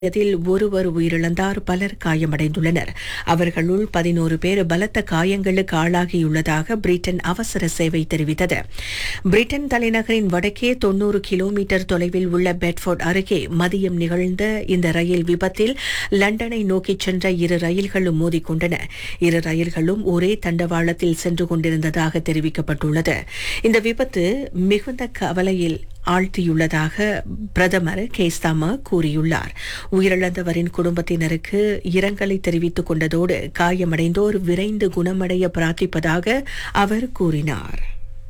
இதில் ஒருவர் உயிரிழந்தார் பலர் காயமடைந்துள்ளனர் அவர்களுள் பதினோரு பேர் பலத்த காயங்களுக்கு ஆளாகியுள்ளதாக பிரிட்டன் அவசர சேவை தெரிவித்தது பிரிட்டன் தலைநகரின் வடக்கே தொன்னூறு கிலோமீட்டர் தொலைவில் உள்ள பெட்ஃபோர்ட் அருகே மதியம் நிகழ்ந்த இந்த ரயில் விபத்தில் லண்டனை நோக்கிச் சென்ற இரு ரயில்களும் மோதிக்கொண்டன இரு ரயில்களும் ஒரே தண்டவாளத்தில் சென்று கொண்டிருந்ததாக தெரிவிக்கப்பட்டுள்ளது இந்த விபத்து மிகுந்த கவலையில் ஆழ்த்தியுள்ளதாக பிரதமர் கேஸ்தாமா கூறியுள்ளார் உயிரிழந்தவரின் குடும்பத்தினருக்கு இரங்கலை தெரிவித்துக் கொண்டதோடு காயமடைந்தோர் விரைந்து குணமடைய பிரார்த்திப்பதாக அவர் கூறினார்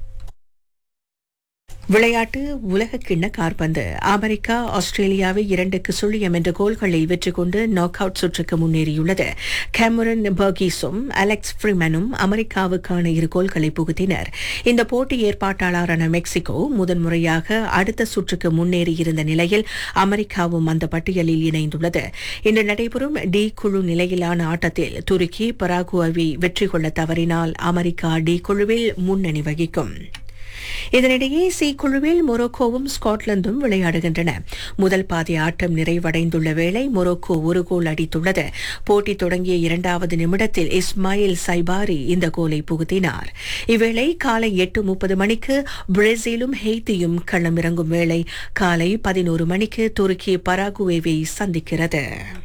விளையாட்டு உலக கிண்ண கார்பந்து அமெரிக்கா ஆஸ்திரேலியாவை இரண்டுக்கு சுழியம் என்ற கோல்களில் வெற்றி கொண்டு நாக் அவுட் சுற்றுக்கு முன்னேறியுள்ளது கேமரன் பர்கீஸும் அலெக்ஸ் ஃப்ரிமனும் அமெரிக்காவுக்கான இரு கோல்களை புகுத்தினர் இந்த போட்டி ஏற்பாட்டாளரான மெக்சிகோ முதன்முறையாக அடுத்த சுற்றுக்கு முன்னேறியிருந்த நிலையில் அமெரிக்காவும் அந்த பட்டியலில் இணைந்துள்ளது இன்று நடைபெறும் டி குழு நிலையிலான ஆட்டத்தில் துருக்கி பராகுவை வெற்றி கொள்ள தவறினால் அமெரிக்கா டி குழுவில் முன்னணி வகிக்கும் இதனிடையே சி குழுவில் மொரோக்கோவும் ஸ்காட்லாந்தும் விளையாடுகின்றன முதல் பாதி ஆட்டம் நிறைவடைந்துள்ள வேளை மொரோக்கோ ஒரு கோல் அடித்துள்ளது போட்டி தொடங்கிய இரண்டாவது நிமிடத்தில் இஸ்மாயில் சைபாரி இந்த கோலை புகுத்தினார் இவ்வேளை காலை எட்டு முப்பது மணிக்கு பிரேசிலும் ஹெய்தியும் களமிறங்கும் வேளை காலை பதினோரு மணிக்கு துருக்கி பராகுவேவை சந்திக்கிறது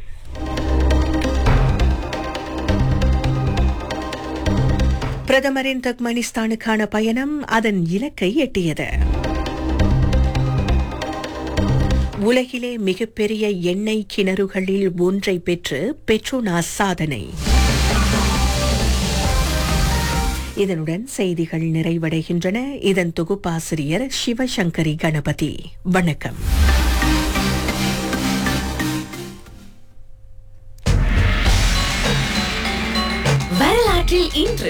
பிரதமரின் தக்மனிஸ்தானுக்கான பயணம் அதன் இலக்கை எட்டியது உலகிலே மிகப்பெரிய எண்ணெய் கிணறுகளில் ஒன்றை பெற்று பெட்ரோனாஸ் சாதனை இதனுடன் செய்திகள் நிறைவடைகின்றன இதன் தொகுப்பாசிரியர் சிவசங்கரி கணபதி வணக்கம் வரலாற்றில் இன்று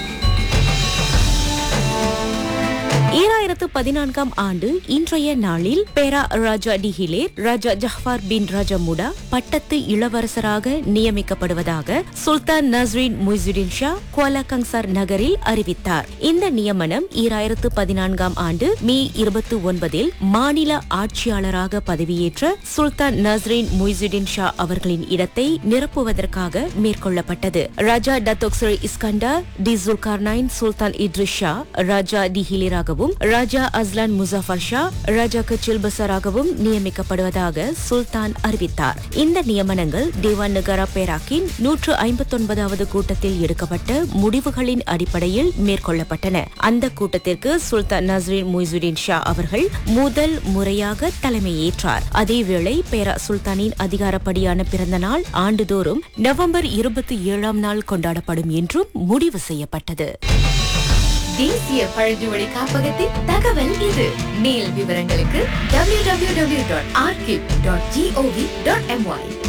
ஈராயிரத்து பதினான்காம் ஆண்டு இன்றைய நாளில் பேரா ராஜா டிஹிலேர் ராஜா ஜஹ்பார் பின் ராஜமுடா பட்டத்து இளவரசராக நியமிக்கப்படுவதாக சுல்தான் நஸ்ரீன் முய்சுடின் ஷா குவாலகங்சார் நகரில் அறிவித்தார் இந்த நியமனம் ஈராயிரத்து பதினான்காம் ஆண்டு மே இருபத்தி ஒன்பதில் மாநில ஆட்சியாளராக பதவியேற்ற சுல்தான் நஸ்ரீன் முய்சுடின் ஷா அவர்களின் இடத்தை நிரப்புவதற்காக மேற்கொள்ளப்பட்டது ராஜா டத்தோக்சர் இஸ்கண்டர் டி Zulkarnain Sultan Idris Shah Raja டிஹிலேராகவும் Raja Azlan Muzaffar Shah Raja கச்சில் பசராகவும் நியமிக்கப்படுவதாக சுல்தான் அறிவித்தார் இந்த நியமனங்கள் தேவான் நகரா பேராக்கின் நூற்று ஐம்பத்தொன்பதாவது கூட்டத்தில் எடுக்கப்பட்ட முடிவுகளின் அடிப்படையில் மேற்கொள்ளப்பட்டன அந்த கூட்டத்திற்கு சுல்தான் நஸ்ரீன் முய்சுடின் ஷா அவர்கள் முதல் முறையாக தலைமையேற்றார் அதேவேளை பேரா சுல்தானின் அதிகாரப்படியான பிறந்த நாள் ஆண்டுதோறும் நவம்பர் இருபத்தி ஏழாம் நாள் கொண்டாடப்படும் என்றும் முடிவு செய்யப்பட்டது தேசிய பழங்குடி காப்பகத்தின் தகவல் இது மேல் விவரங்களுக்கு www.archive.gov.my